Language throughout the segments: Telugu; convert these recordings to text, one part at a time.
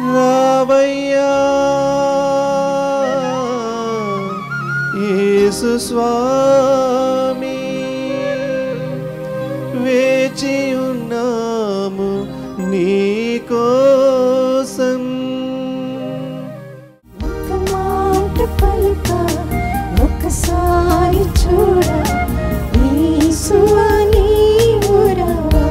రావయ్యా యేసు స్వామి వేచి ఉన్నాము నీ కోసం ఒక మాట పలుక ఒకసారి చూడ యేసువా నీవురవా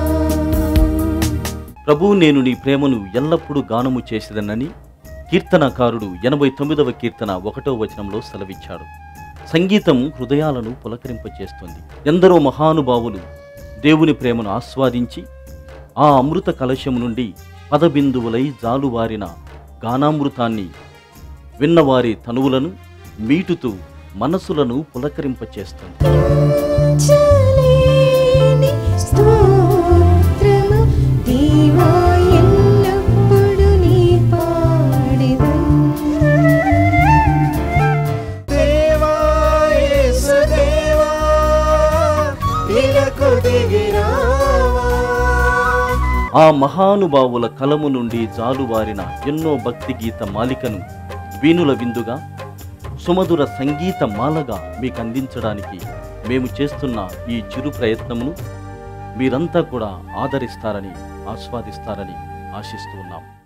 ప్రభు నేను నీ ప్రేమను ఎల్లప్పుడూ గానము చేసేదనని కీర్తనకారుడు ఎనభై తొమ్మిదవ కీర్తన ఒకటో వచనంలో సెలవిచ్చాడు సంగీతం హృదయాలను పులకరింపచేస్తుంది ఎందరో మహానుభావులు దేవుని ప్రేమను ఆస్వాదించి ఆ అమృత కలశం నుండి పదబిందువులై జాలువారిన గానామృతాన్ని విన్నవారి తనువులను మీటుతూ మనసులను పులకరింపచేస్తుంది చలేని స్తోత్రము దేవా ఎల్లప్పుడు నీ పాడెదన్ దేవా యేసు దేవా ఇలకు దిగిరావా ఆ మహానుభావుల కలము నుండి జాలువారిన ఎన్నో భక్తి గీత మాలికను వీణుల విందుగా సుమధుర సంగీత మాలగా మీకు అందించడానికి మేము చేస్తున్న ఈ చిరు ప్రయత్నమును మీరంతా కూడా ఆదరిస్తారని ఆస్వాదిస్తారని ఆశిస్తూ ఉన్నాం